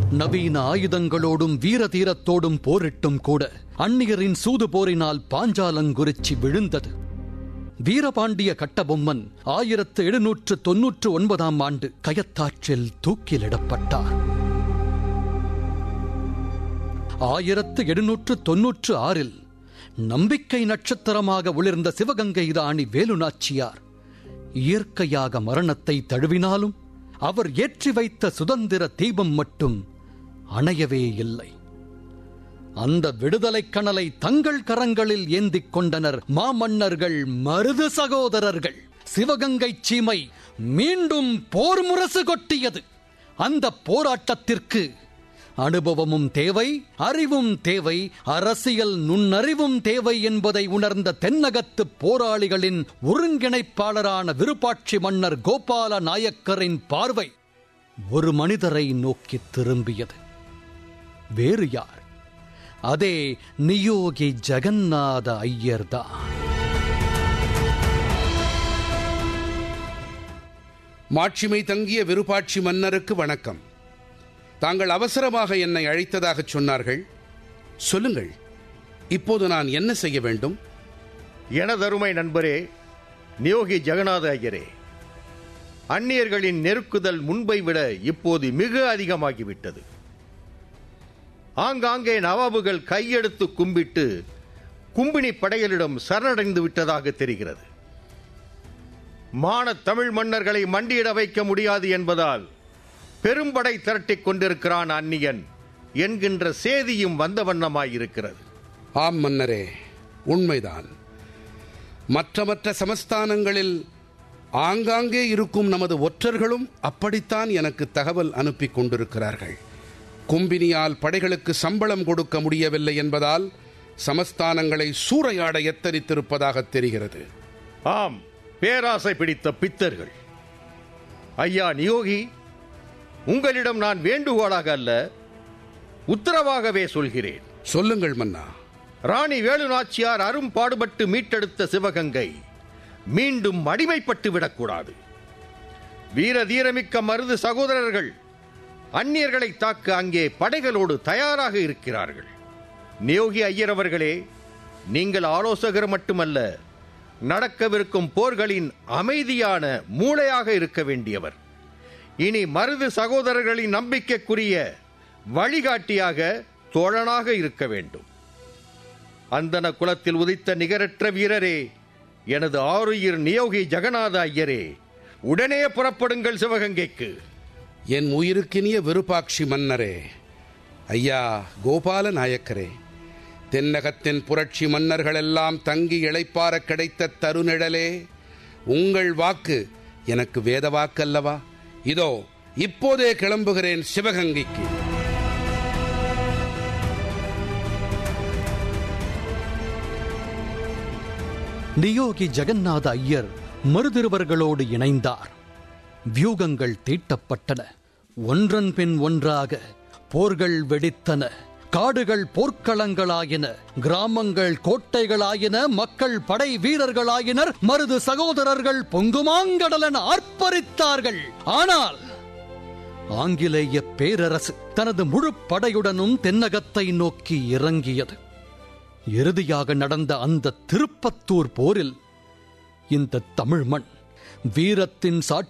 நவீன ஆயுதங்களோடும் வீர தீரத்தோடும் போரிட்டும் கூட அந்நியரின் சூது போரினால் பாஞ்சாலங்குறிச்சி விழுந்தது வீரபாண்டிய கட்டபொம்மன் ஆயிரத்து எழுநூற்று தொன்னூற்று ஒன்பதாம் ஆண்டு கயத்தாற்றில் தூக்கிலிடப்பட்டார் ஆயிரத்து எழுநூற்று தொன்னூற்று ஆறில் நம்பிக்கை நட்சத்திரமாக ஒளிர்ந்த சிவகங்கை ராணி வேலுநாச்சியார் இயற்கையாக மரணத்தை தழுவினாலும் அவர் ஏற்றி வைத்த சுதந்திர தீபம் மட்டும் அணையவே இல்லை அந்த விடுதலை கனலை தங்கள் கரங்களில் ஏந்திக் கொண்டனர் மாமன்னர்கள் மருது சகோதரர்கள் சிவகங்கை சீமை மீண்டும் போர் முரசு கொட்டியது அந்த போராட்டத்திற்கு அனுபவமும் தேவை அறிவும் தேவை அரசியல் நுண்ணறிவும் தேவை என்பதை உணர்ந்த தென்னகத்து போராளிகளின் ஒருங்கிணைப்பாளரான விருப்பாட்சி மன்னர் கோபால நாயக்கரின் பார்வை ஒரு மனிதரை நோக்கி திரும்பியது வேறு யார் அதே நியோகி ஜெகநாத ஐயர்தான் மாட்சிமை தங்கிய விருப்பாட்சி மன்னருக்கு வணக்கம் தாங்கள் அவசரமாக என்னை அழைத்ததாகச் சொன்னார்கள் சொல்லுங்கள் இப்போது நான் என்ன செய்ய வேண்டும் எனதருமை நண்பரே நியோகி ஜெகநாத ஐயரே அந்நியர்களின் நெருக்குதல் முன்பை விட இப்போது மிக அதிகமாகிவிட்டது ஆங்காங்கே நவாபுகள் கையெடுத்து கும்பிட்டு கும்பினி படைகளிடம் சரணடைந்து விட்டதாக தெரிகிறது மானத் தமிழ் மன்னர்களை மண்டியிட வைக்க முடியாது என்பதால் பெரும்படை திரட்டிக் கொண்டிருக்கிறான் அந்நியன் என்கின்ற சேதியும் வந்த வண்ணமாயிருக்கிறது ஆம் மன்னரே உண்மைதான் மற்ற மற்ற சமஸ்தானங்களில் ஆங்காங்கே இருக்கும் நமது ஒற்றர்களும் அப்படித்தான் எனக்கு தகவல் அனுப்பி கொண்டிருக்கிறார்கள் கும்பினியால் படைகளுக்கு சம்பளம் கொடுக்க முடியவில்லை என்பதால் சமஸ்தானங்களை சூறையாட எத்தரித்திருப்பதாக தெரிகிறது ஆம் பேராசை பிடித்த பித்தர்கள் ஐயா நியோகி உங்களிடம் நான் வேண்டுகோளாக அல்ல உத்தரவாகவே சொல்கிறேன் சொல்லுங்கள் மன்னா ராணி வேலுநாச்சியார் அரும்பாடுபட்டு மீட்டெடுத்த சிவகங்கை மீண்டும் அடிமைப்பட்டு விடக்கூடாது வீர தீரமிக்க மருது சகோதரர்கள் அந்நியர்களை தாக்க அங்கே படைகளோடு தயாராக இருக்கிறார்கள் நியோகி ஐயர் அவர்களே நீங்கள் ஆலோசகர் மட்டுமல்ல நடக்கவிருக்கும் போர்களின் அமைதியான மூளையாக இருக்க வேண்டியவர் இனி மருது சகோதரர்களின் நம்பிக்கைக்குரிய வழிகாட்டியாக தோழனாக இருக்க வேண்டும் அந்தன குலத்தில் உதித்த நிகரற்ற வீரரே எனது ஆருயிர் நியோகி ஜெகநாத ஐயரே உடனே புறப்படுங்கள் சிவகங்கைக்கு என் உயிருக்கினிய விருப்பாட்சி மன்னரே ஐயா கோபால நாயக்கரே தென்னகத்தின் புரட்சி மன்னர்களெல்லாம் தங்கி இளைப்பார கிடைத்த தருநிழலே உங்கள் வாக்கு எனக்கு வேத வாக்கல்லவா இதோ இப்போதே கிளம்புகிறேன் சிவகங்கைக்கு நியோகி ஜெகநாத ஐயர் மருதிருவர்களோடு இணைந்தார் வியூகங்கள் தீட்டப்பட்டன ஒன்றன் பின் ஒன்றாக போர்கள் வெடித்தன காடுகள் போர்க்களங்களாயின கிராமங்கள் கோட்டைகளாயின மக்கள் படை வீரர்களாயினர் மருது சகோதரர்கள் பொங்குமாங்கடலன் ஆர்ப்பரித்தார்கள் ஆனால் ஆங்கிலேய பேரரசு தனது முழு படையுடனும் தென்னகத்தை நோக்கி இறங்கியது இறுதியாக நடந்த அந்த திருப்பத்தூர் போரில் இந்த தமிழ் மண் வீரத்தின் சாட்சி